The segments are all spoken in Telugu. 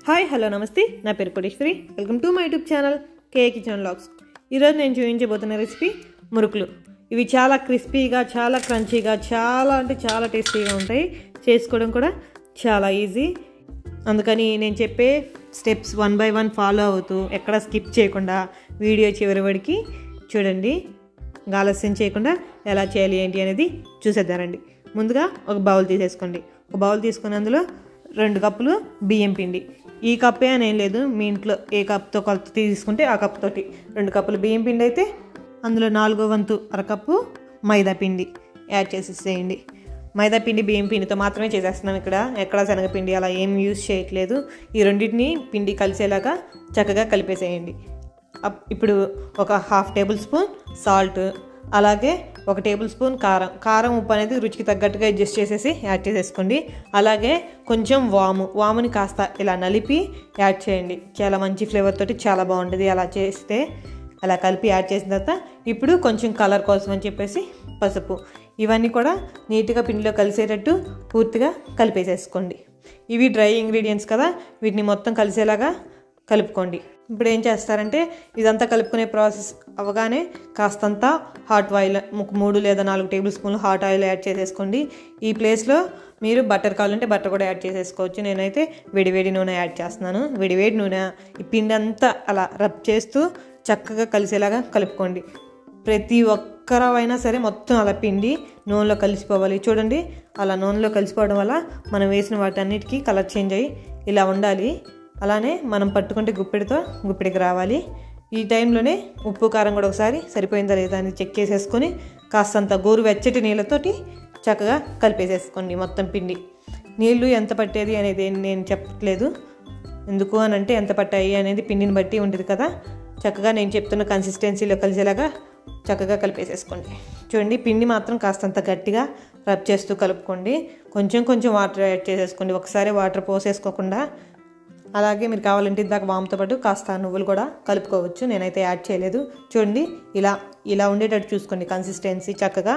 హాయ్ హలో నమస్తే నా పేరు Koteswari welcome to my YouTube channel K kitchen logs ఈరోజు నేను చూపించబోతున్న రెసిపీ మురుకులు ఇవి చాలా క్రిస్పీగా చాలా క్రంచీగా చాలా అంటే చాలా టేస్టీగా ఉంటాయి చేసుకోవడం కూడా చాలా ఈజీ అందుకని నేను చెప్పే steps one by one follow అవుతూ ఎక్కడ స్కిప్ చేయకుండా వీడియో చివరి వరకు చూడండి ఇంకా ఆలస్యం చేయకుండా ఎలా చేయాలి ఏంటి అనేది చూసేద్దారండి ముందుగా ఒక బౌల్ తీసేసుకోండి ఒక బౌల్ తీసుకుని అందులో రెండు కప్పులు బియ్యం పిండి ఈ కప్పే అని ఏం లేదు మీ ఇంట్లో ఏ కప్తో కొలత తీసుకుంటే ఆ కప్ తోటి రెండు కప్పులు బియ్యం పిండి అయితే అందులో నాలుగో వంతు అరకప్పు మైదా పిండి యాడ్ చేసేసేయండి మైదా పిండి బియ్యం పిండితో మాత్రమే చేసేస్తున్నాను ఇక్కడ ఎక్కడ శనగపిండి అలా ఏం యూజ్ చేయట్లేదు ఈ రెండింటిని పిండి కలిసేలాగా చక్కగా కలిపేసేయండి అప్- ఇప్పుడు ఒక హాఫ్ టేబుల్ స్పూన్ సాల్ట్ అలాగే ఒక టేబుల్ స్పూన్ కారం కారం ఉప్పు అనేది రుచికి తగ్గట్టుగా అడ్జస్ట్ చేసేసి యాడ్ చేసేసుకోండి అలాగే కొంచెం వాము వాముని కాస్త ఇలా నలిపి యాడ్ చేయండి చాలా మంచి ఫ్లేవర్ తోటి చాలా బాగుంటుంది అలా చేస్తే అలా కలిపి యాడ్ చేసిన తర్వాత ఇప్పుడు కొంచెం కలర్ కోసం అని చెప్పేసి పసుపు ఇవన్నీ కూడా నీట్గా పిండిలో కలిసేటట్టు పూర్తిగా కలిపేసేసుకోండి ఇవి డ్రై ఇంగ్రీడియంట్స్ కదా వీటిని మొత్తం కలిసేలాగా కలుపుకోండి ఇప్పుడు ఏం చేస్తారంటే ఇదంతా కలుపుకునే ప్రాసెస్ అవగానే కాస్తంత హాట్ ఆయిల్ ఒక మూడు లేదా నాలుగు టేబుల్ స్పూన్లు హాట్ ఆయిల్ యాడ్ చేసేసుకోండి ఈ ప్లేస్లో మీరు బటర్ కావాలంటే బటర్ కూడా యాడ్ చేసేసుకోవచ్చు నేనైతే వేడివేడి నూనె యాడ్ చేస్తున్నాను వేడివేడి నూనె ఈ పిండి అంతా అలా రబ్ చేస్తూ చక్కగా కలిసేలాగా కలుపుకోండి ప్రతి ఒక్కరైనా సరే మొత్తం అలా పిండి నూనెలో కలిసిపోవాలి చూడండి అలా నూనెలో కలిసిపోవడం వల్ల మనం వేసిన వాటన్నిటికీ కలర్ చేంజ్ అయ్యి ఇలా ఉండాలి అలానే మనం పట్టుకుంటే గుప్పెడితో గుప్పెడికి రావాలి ఈ టైంలోనే ఉప్పు కారం కూడా ఒకసారి సరిపోయిందా లేదా అని చెక్ చేసేసుకొని కాస్తంత గోరు వెచ్చటి నీళ్ళతోటి చక్కగా కలిపేసేసుకోండి మొత్తం పిండి నీళ్ళు ఎంత పట్టేది అనేది ఏం నేను చెప్పట్లేదు ఎందుకు అని అంటే ఎంత పట్టాయి అనేది పిండిని బట్టి ఉంటుంది కదా చక్కగా నేను చెప్తున్న కన్సిస్టెన్సీలో కలిసేలాగా చక్కగా కలిపేసేసుకోండి చూడండి పిండి మాత్రం కాస్తంత గట్టిగా రబ్ చేస్తూ కలుపుకోండి కొంచెం కొంచెం వాటర్ యాడ్ చేసేసుకోండి ఒకసారి వాటర్ పోసేసుకోకుండా అలాగే మీరు కావాలంటే ఇందాక వాముతో పాటు కాస్త నువ్వులు కూడా కలుపుకోవచ్చు నేనైతే యాడ్ చేయలేదు చూడండి ఇలా ఇలా ఉండేటట్టు చూసుకోండి కన్సిస్టెన్సీ చక్కగా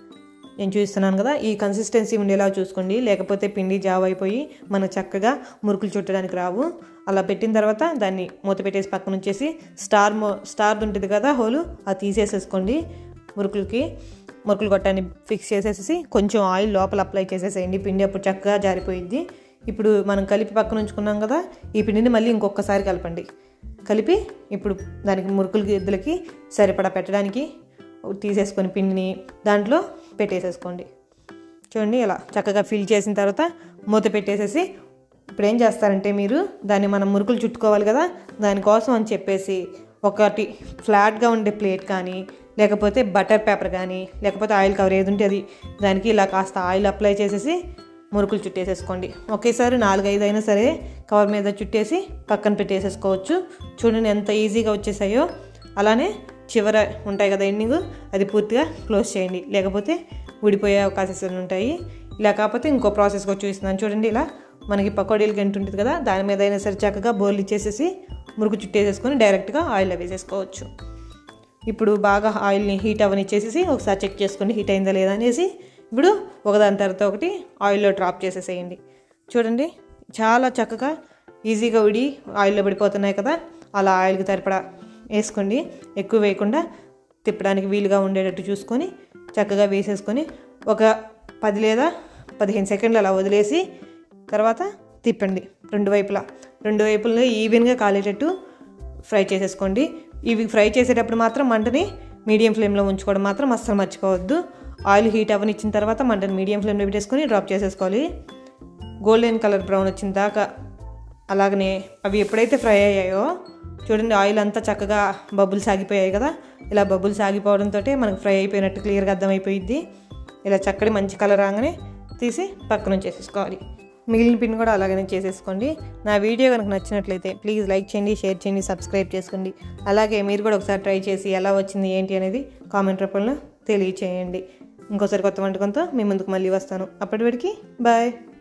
నేను చూస్తున్నాను కదా ఈ కన్సిస్టెన్సీ ఉండేలా చూసుకోండి లేకపోతే పిండి జావ్ అయిపోయి మనకు చక్కగా మురుకులు చుట్టడానికి రావు అలా పెట్టిన తర్వాత దాన్ని మూత పెట్టేసి పక్కన ఉంచేసి స్టార్ మో స్టార్ ఉంటుంది కదా హోలు అది తీసేసేసుకోండి మురుకులకి మురుకులు కొట్టాన్ని ఫిక్స్ చేసేసి కొంచెం ఆయిల్ లోపల అప్లై చేసేసేయండి పిండి అప్పుడు చక్కగా జారిపోయిద్ది ఇప్పుడు మనం కలిపి పక్కన ఉంచుకున్నాం కదా ఈ పిండిని మళ్ళీ ఇంకొకసారి కలపండి కలిపి ఇప్పుడు దానికి మురుకులు గిద్దలకి సరిపడా పెట్టడానికి తీసేసుకొని పిండిని దాంట్లో పెట్టేసేసుకోండి చూడండి ఇలా చక్కగా ఫిల్ చేసిన తర్వాత మూత పెట్టేసేసి ఇప్పుడు ఏం చేస్తారంటే మీరు దాన్ని మనం మురుకులు చుట్టుకోవాలి కదా దానికోసం అని చెప్పేసి ఒకటి ఫ్లాట్గా ఉండే ప్లేట్ కానీ లేకపోతే బటర్ పేపర్ కానీ లేకపోతే ఆయిల్ కవర్ ఏది ఉంటే అది దానికి ఇలా కాస్త ఆయిల్ అప్లై చేసేసి మురుకులు చుట్టేసేసుకోండి ఒకేసారి నాలుగైదు అయినా సరే కవర్ మీద చుట్టేసి పక్కన పెట్టేసేసుకోవచ్చు చూడండి ఎంత ఈజీగా వచ్చేసాయో అలానే చివర ఉంటాయి కదా ఎండింగ్ అది పూర్తిగా క్లోజ్ చేయండి లేకపోతే ఊడిపోయే అవకాశాలు ఉంటాయి ఇలా కాకపోతే ఇంకో ప్రాసెస్ కూడా చూపిస్తున్నాను చూడండి ఇలా మనకి పకోడీలు గంట ఉంటుంది కదా దాని మీద అయినా సరే చక్కగా బౌల్ ఇచ్చేసేసి మురుకు చుట్టేసేసుకొని డైరెక్ట్గా ఆయిల్లో వేసేసుకోవచ్చు ఇప్పుడు బాగా ఆయిల్ని హీట్ అవనిచ్చేసేసి ఒకసారి చెక్ చేసుకోండి హీట్ అయిందా లేదా అనేసి ఇప్పుడు ఒకదాని తర్వాత ఒకటి ఆయిల్లో డ్రాప్ చేసేసేయండి చూడండి చాలా చక్కగా ఈజీగా ఉడి ఆయిల్లో పడిపోతున్నాయి కదా అలా ఆయిల్కి సరిపడా వేసుకోండి ఎక్కువ వేయకుండా తిప్పడానికి వీలుగా ఉండేటట్టు చూసుకొని చక్కగా వేసేసుకొని ఒక పది లేదా పదిహేను సెకండ్లు అలా వదిలేసి తర్వాత తిప్పండి రెండు వైపులా రెండు వైపులను ఈవెన్గా కాలేటట్టు ఫ్రై చేసేసుకోండి ఇవి ఫ్రై చేసేటప్పుడు మాత్రం మంటని మీడియం ఫ్లేమ్లో ఉంచుకోవడం మాత్రం అస్సలు మర్చిపోవద్దు ఆయిల్ హీట్ అవ్వనిచ్చిన తర్వాత మంటని మీడియం ఫ్లేమ్లో పెట్టేసుకొని డ్రాప్ చేసేసుకోవాలి గోల్డెన్ కలర్ బ్రౌన్ వచ్చిన దాకా అలాగనే అవి ఎప్పుడైతే ఫ్రై అయ్యాయో చూడండి ఆయిల్ అంతా చక్కగా బబుల్స్ ఆగిపోయాయి కదా ఇలా బబుల్స్ ఆగిపోవడంతో మనకు ఫ్రై అయిపోయినట్టు క్లియర్గా అర్థమైపోయిద్ది ఇలా చక్కటి మంచి కలర్ రాగానే తీసి పక్కన చేసేసుకోవాలి మిగిలిన పిన్ కూడా అలాగనే చేసేసుకోండి నా వీడియో కనుక నచ్చినట్లయితే ప్లీజ్ లైక్ చేయండి షేర్ చేయండి సబ్స్క్రైబ్ చేసుకోండి అలాగే మీరు కూడా ఒకసారి ట్రై చేసి ఎలా వచ్చింది ఏంటి అనేది కామెంట్ రూపంలో తెలియచేయండి ఇంకోసారి కొత్త వంటకంతో మీ ముందుకు మళ్ళీ వస్తాను అప్పటి వరకు బాయ్